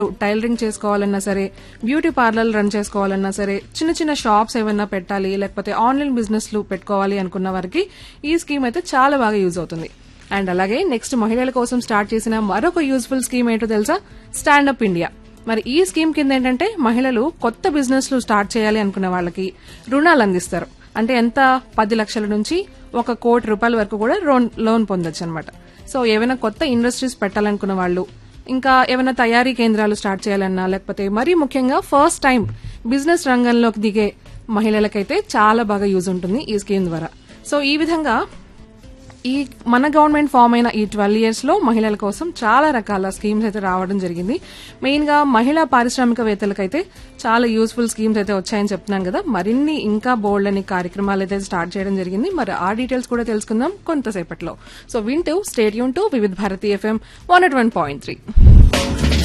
tailoring చేసుకోవాలన్నా సరే beauty parlour run చేసుకోవాలన్నా సరే చిన్న చిన్న షాప్స్ ఏమన్నా పెట్టాలి లేకపోతే ఆన్లైన్ బిజినెస్లు పెట్టుకోవాలి అనుకున్న వారికి ఈ స్కీమ్ అయితే చాలా బాగా యూజ్ అవుతుంది అండ్ అలాగే నెక్స్ట్ మహిళల కోసం స్టార్ట్ చేసిన మరొక యూస్ఫుల్ స్కీమ్ ఏంటో తెలుసా స్టాండప్ ఇండియా మరి ఈ స్కీమ్ కింద ఏంటంటే మహిళలు కొత్త బిజినెస్లు స్టార్ట్ చేయాలి అనుకున్న వాళ్ళకి రుణాలు అందిస్తారు అంటే ఎంత పది లక్షల నుంచి ఒక కోటి రూపాయల వరకు కూడా లోన్ లోన్ పొందొచ్చు అనమాట సో ఏవైనా కొత్త ఇండస్ట్రీస్ పెట్టాలనుకున్న వాళ్ళు ఇంకా ఏమైనా తయారీ కేంద్రాలు స్టార్ట్ చేయాలన్నా లేకపోతే మరీ ముఖ్యంగా ఫస్ట్ టైం బిజినెస్ రంగంలోకి దిగే మహిళలకైతే చాలా బాగా యూజ్ ఉంటుంది ఈ స్కీమ్ ద్వారా సో ఈ విధంగా ఈ మన గవర్నమెంట్ ఫామ్ అయిన ఈ ట్వెల్వ్ ఇయర్స్ లో మహిళల కోసం చాలా రకాల స్కీమ్స్ అయితే రావడం జరిగింది మెయిన్ గా మహిళా పారిశ్రామికవేత్తలకైతే చాలా యూస్ఫుల్ స్కీమ్స్ అయితే వచ్చాయని చెప్తున్నాను కదా మరిన్ని ఇంకా బోల్డ్ అని కార్యక్రమాలు అయితే స్టార్ట్ చేయడం జరిగింది మరి ఆ డీటెయిల్స్ కూడా తెలుసుకుందాం కొంతసేపట్లో సో వింటూ stay tuned to Vividh Bharati FM one eight one point three